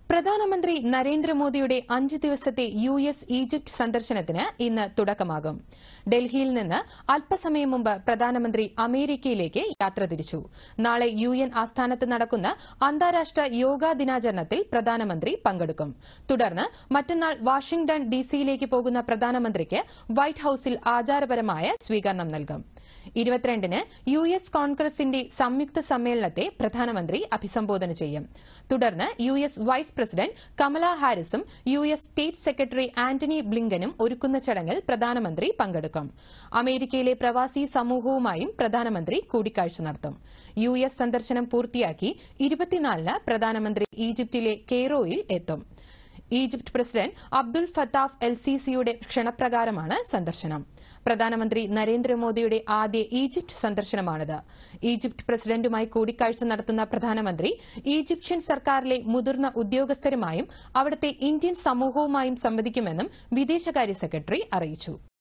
പ്രധാനമന്ത്രി നരേന്ദ്രമോദിയുടെ അഞ്ച് ദിവസത്തെ യു എസ് ഈജിപ്ത് സന്ദർശനത്തിന് ഇന്ന് തുടക്കമാകും ഡൽഹിയിൽ നിന്ന് അല്പസമയം മുമ്പ് പ്രധാനമന്ത്രി അമേരിക്കയിലേക്ക് യാത്ര തിരിച്ചു നാളെ യു എൻ ആസ്ഥാനത്ത് നടക്കുന്ന അന്താരാഷ്ട്ര യോഗാ ദിനാചരണത്തിൽ പ്രധാനമന്ത്രി പങ്കെടുക്കും തുടർന്ന് മറ്റന്നാൾ വാഷിംഗ്ടൺ ഡിസിയിലേക്ക് പോകുന്ന പ്രധാനമന്ത്രിക്ക് വൈറ്റ് ഹൌസിൽ ആചാരപരമായ സ്വീകരണം നൽകും ഇരുപത്തിരണ്ടിന് യു എസ് കോൺഗ്രസിന്റെ സംയുക്ത സമ്മേളനത്തെ പ്രധാനമന്ത്രി അഭിസംബോധന ചെയ്യും തുടർന്ന് U S vice president Kamala ഹാരിസും U S state secretary Antony ബ്ലിങ്കനും ഒരുക്കുന്ന ചടങ്ങിൽ പ്രധാനമന്ത്രി പങ്കെടുക്കും അമേരിക്കയിലെ പ്രവാസി സമൂഹവുമായും പ്രധാനമന്ത്രി കൂടിക്കാഴ്ച നടത്തും യു എസ് സന്ദർശനം പൂർത്തിയാക്കി ഇരുപത്തിനാലിന് പ്രധാനമന്ത്രി ഈജിപ്തിലെ കെയ്റോയിൽ എത്തും Egypt president Abdul Fattah el സി സിയുടെ ക്ഷണപ്രകാരമാണ് സന്ദർശനം പ്രധാനമന്ത്രി നരേന്ദ്രമോദിയുടെ ആദ്യ ഈജിപ്ത് സന്ദർശനമാണിത് ഈജിപ്ത് പ്രസിഡന്റുമായി കൂടിക്കാഴ്ച നടത്തുന്ന പ്രധാനമന്ത്രി ഈജിപ്ഷ്യൻ സർക്കാരിലെ മുതിർന്ന ഉദ്യോഗസ്ഥരുമായും അവിടുത്തെ ഇന്ത്യൻ സമൂഹവുമായും സംവദിക്കുമെന്നും വിദേശകാര്യ സെക്രട്ടറി അറിയിച്ചു